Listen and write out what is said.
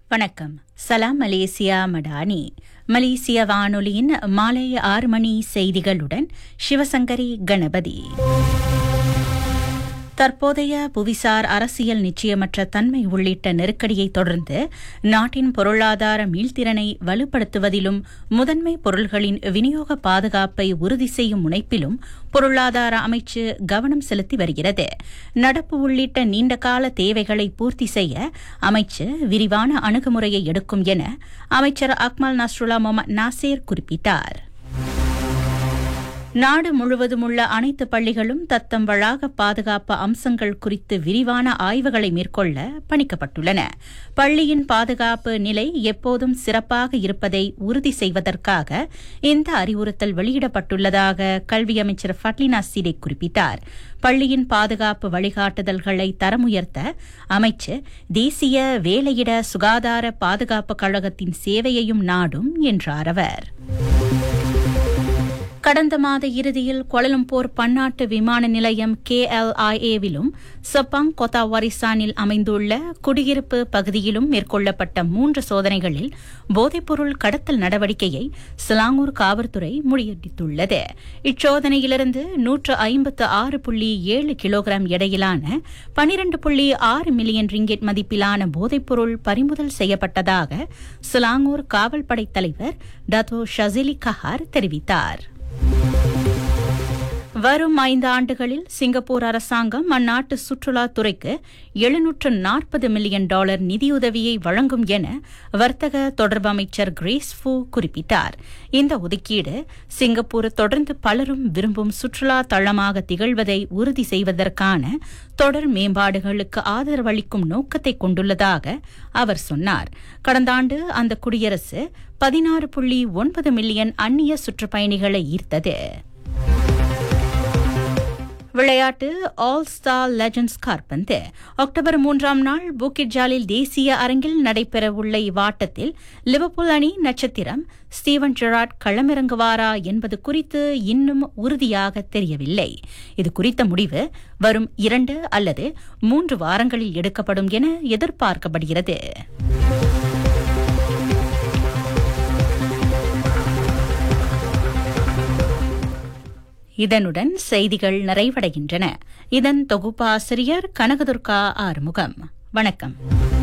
வணக்கம் சலாம் மலேசியா மடானி மலேசிய வானொலியின் மாலை ஆறு மணி செய்திகளுடன் சிவசங்கரி கணபதி தற்போதைய புவிசார் அரசியல் நிச்சயமற்ற தன்மை உள்ளிட்ட நெருக்கடியை தொடர்ந்து நாட்டின் பொருளாதார மீள்திறனை வலுப்படுத்துவதிலும் முதன்மை பொருள்களின் விநியோக பாதுகாப்பை உறுதி செய்யும் முனைப்பிலும் பொருளாதார அமைச்சு கவனம் செலுத்தி வருகிறது நடப்பு உள்ளிட்ட நீண்டகால தேவைகளை பூர்த்தி செய்ய அமைச்சு விரிவான அணுகுமுறையை எடுக்கும் என அமைச்சர் அக்மல் நஸ்ருல்லா முகமது நாசேர் குறிப்பிட்டார் நாடு முழுவதும் உள்ள அனைத்து பள்ளிகளும் தத்தம் வளாக பாதுகாப்பு அம்சங்கள் குறித்து விரிவான ஆய்வுகளை மேற்கொள்ள பணிக்கப்பட்டுள்ளன பள்ளியின் பாதுகாப்பு நிலை எப்போதும் சிறப்பாக இருப்பதை உறுதி செய்வதற்காக இந்த அறிவுறுத்தல் வெளியிடப்பட்டுள்ளதாக கல்வி அமைச்சர் ஃபட்லினா சீடே குறிப்பிட்டார் பள்ளியின் பாதுகாப்பு வழிகாட்டுதல்களை தரமுயர்த்த அமைச்சு தேசிய வேலையிட சுகாதார பாதுகாப்பு கழகத்தின் சேவையையும் நாடும் என்றார் அவர் கடந்த மாத இறுதியில் கோலலம்பூர் பன்னாட்டு விமான நிலையம் கேஎல்ஐஏவிலும் சப்பாங் கொத்தா வரிசானில் அமைந்துள்ள குடியிருப்பு பகுதியிலும் மேற்கொள்ளப்பட்ட மூன்று சோதனைகளில் போதைப்பொருள் கடத்தல் நடவடிக்கையை சிலாங்கூர் காவல்துறை முறியடித்துள்ளது இச்சோதனையிலிருந்து நூற்று ஐம்பத்து ஆறு புள்ளி ஏழு கிலோகிராம் எடையிலான பனிரண்டு புள்ளி ஆறு மில்லியன் ரிங்கெட் மதிப்பிலான போதைப்பொருள் பறிமுதல் செய்யப்பட்டதாக சிலாங்கூர் காவல்படை தலைவர் டத்தோ ஷசிலி கஹார் தெரிவித்தார் வரும் ஐந்து ஆண்டுகளில் சிங்கப்பூர் அரசாங்கம் அந்நாட்டு சுற்றுலாத்துறைக்கு எழுநூற்று நாற்பது மில்லியன் டாலர் நிதியுதவியை வழங்கும் என வர்த்தக தொடர்பு அமைச்சர் கிரேஸ் ஃபூ குறிப்பிட்டார் இந்த ஒதுக்கீடு சிங்கப்பூர் தொடர்ந்து பலரும் விரும்பும் சுற்றுலா தளமாக திகழ்வதை உறுதி செய்வதற்கான தொடர் மேம்பாடுகளுக்கு ஆதரவளிக்கும் நோக்கத்தை கொண்டுள்ளதாக அவர் சொன்னார் கடந்த ஆண்டு அந்த குடியரசு பதினாறு புள்ளி ஒன்பது மில்லியன் அந்நிய சுற்றுப்பயணிகளை ஈர்த்தது விளையாட்டு ஆல் ஸ்டார் லெஜண்ட்ஸ் கார்பந்து அக்டோபர் மூன்றாம் நாள் பூக்கிட் ஜாலில் தேசிய அரங்கில் நடைபெறவுள்ள இவ்வாட்டத்தில் லிவர்பூல் அணி நட்சத்திரம் ஸ்டீவன் ஜெராட் களமிறங்குவாரா என்பது குறித்து இன்னும் உறுதியாக தெரியவில்லை இது குறித்த முடிவு வரும் இரண்டு அல்லது மூன்று வாரங்களில் எடுக்கப்படும் என எதிர்பார்க்கப்படுகிறது இதனுடன் செய்திகள் நிறைவடைகின்றன இதன் தொகுப்பாசிரியர் கனகதுர்கா ஆறுமுகம் வணக்கம்